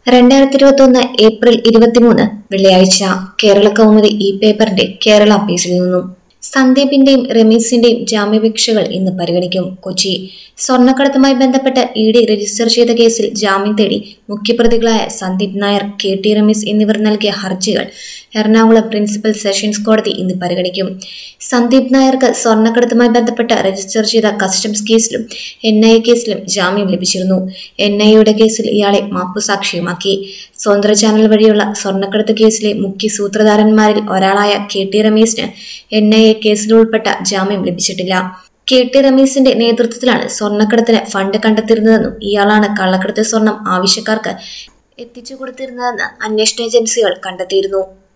രണ്ടായിരത്തി ഇരുപത്തി ഒന്ന് ഏപ്രിൽ ഇരുപത്തിമൂന്ന് വെള്ളിയാഴ്ച കേരള കൗമുദി ഈ പേപ്പറിന്റെ കേരള പേജിൽ നിന്നും സന്ദീപിന്റെയും രമേശിന്റെയും ജാമ്യാപേക്ഷകൾ ഇന്ന് പരിഗണിക്കും കൊച്ചി സ്വർണ്ണക്കടത്തുമായി ബന്ധപ്പെട്ട് ഇ ഡി രജിസ്റ്റർ ചെയ്ത കേസിൽ ജാമ്യം തേടി മുഖ്യപ്രതികളായ സന്ദീപ് നായർ കെ ടി രമേശ് എന്നിവർ നൽകിയ ഹർജികൾ എറണാകുളം പ്രിൻസിപ്പൽ സെഷൻസ് കോടതി ഇന്ന് പരിഗണിക്കും സന്ദീപ് നായർക്ക് സ്വർണ്ണക്കടത്തുമായി ബന്ധപ്പെട്ട് രജിസ്റ്റർ ചെയ്ത കസ്റ്റംസ് കേസിലും എൻ ഐ എ കേസിലും ജാമ്യം ലഭിച്ചിരുന്നു എൻ ഐ എയുടെ കേസിൽ ഇയാളെ മാപ്പുസാക്ഷിയുമാക്കി സ്വതന്ത്ര ചാനൽ വഴിയുള്ള സ്വർണ്ണക്കടത്ത് കേസിലെ മുഖ്യ സൂത്രധാരന്മാരിൽ ഒരാളായ കെ ടി രമേശിന് എൻ ഐ എ കേസിൽ ഉൾപ്പെട്ട ജാമ്യം ലഭിച്ചിട്ടില്ല കെ ടി രമേശിന്റെ നേതൃത്വത്തിലാണ് സ്വർണ്ണക്കടത്തിന് ഫണ്ട് കണ്ടെത്തിയിരുന്നതെന്നും ഇയാളാണ് കള്ളക്കടത്ത് സ്വർണം ആവശ്യക്കാർക്ക് എത്തിച്ചു കൊടുത്തിരുന്നതെന്ന് അന്വേഷണ ഏജൻസികൾ കണ്ടെത്തിയിരുന്നു